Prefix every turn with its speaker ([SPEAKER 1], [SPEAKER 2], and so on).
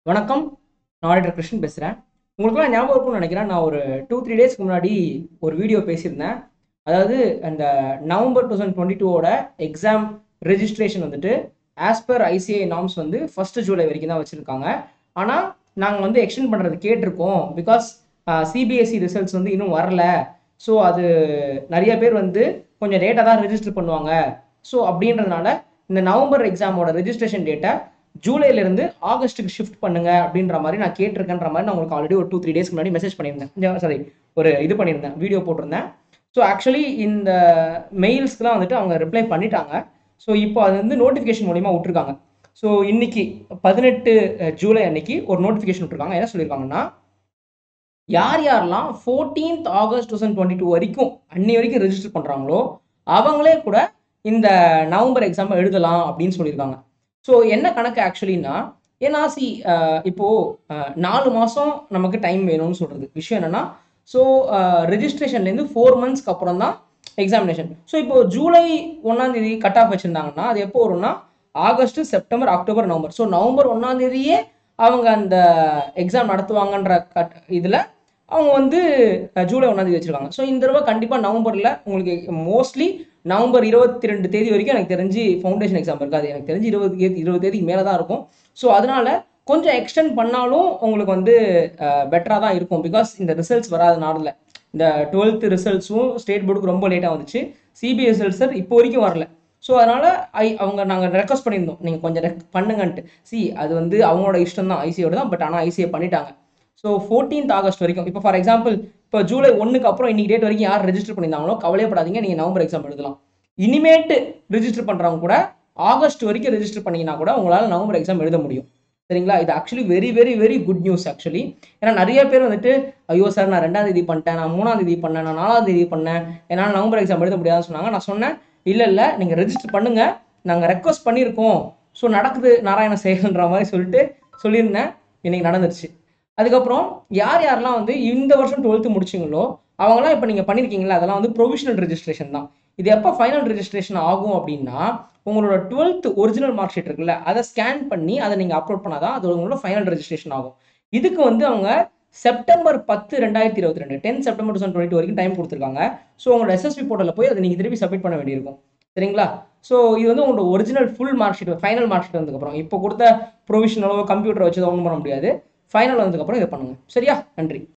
[SPEAKER 1] வணக்கம் நான் ஆடிட்டர் கிருஷ்ணன் பேசுகிறேன் உங்களுக்குலாம் ஞாபகம் இருக்கும்னு நினைக்கிறேன் நான் ஒரு டூ த்ரீ டேஸ்க்கு முன்னாடி ஒரு வீடியோ பேசியிருந்தேன் அதாவது அந்த நவம்பர் டூ தௌசண்ட் டுவெண்ட்டி டூவோட எக்ஸாம் ரெஜிஸ்ட்ரேஷன் வந்துட்டு ஆஸ் பர் ஐசிஐ நார்ம்ஸ் வந்து ஃபர்ஸ்ட் ஜூலை வரைக்கும் தான் வச்சுருக்காங்க ஆனால் நாங்கள் வந்து எக்ஸ்டெண்ட் பண்ணுறது கேட்டிருக்கோம் பிகாஸ் சிபிஎஸ்சி ரிசல்ட்ஸ் வந்து இன்னும் வரல ஸோ அது நிறைய பேர் வந்து கொஞ்சம் லேட்டாக தான் ரெஜிஸ்டர் பண்ணுவாங்க ஸோ அப்படின்றதுனால இந்த நவம்பர் எக்ஸாமோட ரெஜிஸ்ட்ரேஷன் டேட்டை ஜூலைலேருந்து ஆகஸ்ட்டுக்கு ஷிஃப்ட் பண்ணுங்க அப்படின்ற மாதிரி நான் கேட்டிருக்கேன்ற மாதிரி நான் உங்களுக்கு ஆல்ரெடி ஒரு டூ த்ரீ டேஸ்க்கு முன்னாடி மெசேஜ் பண்ணியிருந்தேன் சாரி ஒரு இது பண்ணியிருந்தேன் வீடியோ போட்டிருந்தேன் ஸோ ஆக்சுவலி இந்த மெயில்ஸ்க்குலாம் வந்துட்டு அவங்க ரிப்ளை பண்ணிட்டாங்க ஸோ இப்போ அது வந்து நோட்டிஃபிகேஷன் மூலிமா விட்டுருக்காங்க ஸோ இன்னைக்கு பதினெட்டு ஜூலை அன்னைக்கு ஒரு நோட்டிஃபிகேஷன் விட்டுருக்காங்க என்ன சொல்லியிருக்காங்கன்னா யார் யாரெல்லாம் fourteenth August two thousand twenty two வரைக்கும் அன்னி வரைக்கும் ரெஜிஸ்டர் பண்ணுறாங்களோ அவங்களே கூட இந்த நவம்பர் எக்ஸாம் எழுதலாம் அப்படின்னு சொல்லியிருக்காங்க ஸோ என்ன கணக்கு ஆக்சுவலின்னா ஏன்னா சி இப்போது நாலு மாதம் நமக்கு டைம் வேணும்னு சொல்கிறது விஷயம் என்னென்னா ஸோ ரெஜிஸ்ட்ரேஷன்லேருந்து ஃபோர் மந்த்ஸ்க்கு அப்புறம் தான் எக்ஸாமினேஷன் ஸோ இப்போ ஜூலை ஒன்றாந்தேதி கட் ஆஃப் வச்சுருந்தாங்கன்னா அது எப்போ வரும்னா August September October November so November ஒன்றாந்தேதியே அவங்க அந்த எக்ஸாம் நடத்துவாங்கன்ற கட் இதில் அவங்க வந்து ஜூலை ஒன்றாந்தேதி வச்சுருக்காங்க ஸோ இந்த தடவை கண்டிப்பாக நவம்பரில் உங்களுக்கு மோஸ்ட்லி நவம்பர் இருபத்தி ரெண்டு தேதி வரைக்கும் எனக்கு தெரிஞ்சு ஃபவுண்டேஷன் எக்ஸாம் இருக்காது எனக்கு தெரிஞ்சு இருபது இருபது தேதிக்கு மேலே தான் இருக்கும் ஸோ அதனால கொஞ்சம் எக்ஸ்டெண்ட் பண்ணாலும் உங்களுக்கு வந்து பெட்டராக தான் இருக்கும் பிகாஸ் இந்த ரிசல்ட்ஸ் வராதனால இந்த டுவெல்த் ரிசல்ட்ஸும் ஸ்டேட் போர்டுக்கு ரொம்ப லேட்டாக வந்துச்சு சிபிஎஸ் ரிசல்ட் இப்போ வரைக்கும் வரல ஸோ அதனால் ஐ அவங்க நாங்கள் ரெக்வஸ்ட் பண்ணியிருந்தோம் நீங்கள் கொஞ்சம் ரெக் பண்ணுங்கன்ட்டு சி அது வந்து அவங்களோட இஷ்டம் தான் ஐசியோட தான் பட் ஆனால் ஐசிஐ பண்ணிட்டாங்க ஸோ ஃபோர்டீன்த் ஆகஸ்ட் வரைக்கும் இப்போ ஃபார் எக்ஸாம்பிள் இப்போ ஜூலை ஒன்றுக்கு அப்புறம் இன்னைக்கு டேட் வரைக்கும் யார் ரெஜிஸ்டர் பண்ணியிருந்தாங்களோ கவலைப்படாதீங்க நீங்கள் நவம்பர் எக்ஸாம் எழுதலாம் இனிமேட்டு ரிஜிஸ்டர் பண்ணுறவங்க கூட ஆகஸ்ட் வரைக்கும் ரெஜிஸ்டர் பண்ணிங்கன்னா கூட உங்களால் நவம்பர் எக்ஸாம் எழுத முடியும் சரிங்களா இது actually very very very good news actually ஏன்னா நிறைய பேர் வந்துட்டு ஐயோ சார் நான் ரெண்டாம் தேதி பண்ணிட்டேன் நான் மூணாம் தேதி பண்ணேன் நான் நாலாம் தேதி பண்ணேன் என்னால் நவம்பர் எக்ஸாம் எழுத முடியாதுன்னு சொன்னாங்க நான் சொன்னேன் இல்லை இல்லை நீங்கள் ரெஜிஸ்டர் பண்ணுங்கள் நாங்கள் ரெக்வஸ்ட் பண்ணியிருக்கோம் ஸோ நடக்குது நாராயண சேகல்ன்ற மாதிரி சொல்லிட்டு சொல்லியிருந்தேன் இன்னைக்கு நடந்துருச்சு அதுக்கப்புறம் யார் யாரெல்லாம் வந்து இந்த வருஷம் டுவெல்த்து முடிச்சிங்களோ அவங்களாம் இப்போ நீங்கள் பண்ணியிருக்கீங்களா அதெல்லாம் வந்து ப்ரொவிஷனல் ரெஜிஸ்ட்ரேஷன் தான் இது எப்போ ஃபைனல் ரெஜிஸ்ட்ரேஷன் ஆகும் அப்படின்னா உங்களோட டுவெல்த் ஒரிஜினல் மார்க் ஷீட் இருக்குல்ல அதை ஸ்கேன் பண்ணி அதை நீங்கள் அப்லோட் பண்ணாதான் அது உங்களோட ஃபைனல் ரெஜிஸ்ட்ரேஷன் ஆகும் இதுக்கு வந்து அவங்க செப்டம்பர் பத்து ரெண்டாயிரத்தி இருபத்தி ரெண்டு ten September two thousand twenty வரைக்கும் டைம் கொடுத்துருக்காங்க ஸோ உங்களோட எஸ்எஸ்பி போர்ட்டலில் போய் அதை நீங்கள் திருப்பி சப்மிட் பண்ண வேண்டியிருக்கும் சரிங்களா ஸோ இது வந்து உங்களோட original full mark sheet final mark sheet வந்ததுக்கப்புறம் இப்போ கொடுத்த ப்ரொவிஷனலோ கம்ப்யூட்டர் வச்சு ஒன்றும் பண்ண முடியாது ஃபைனல் வந்ததுக்கப்புறம் இதை பண்ணுங்கள் சரியா நன்றி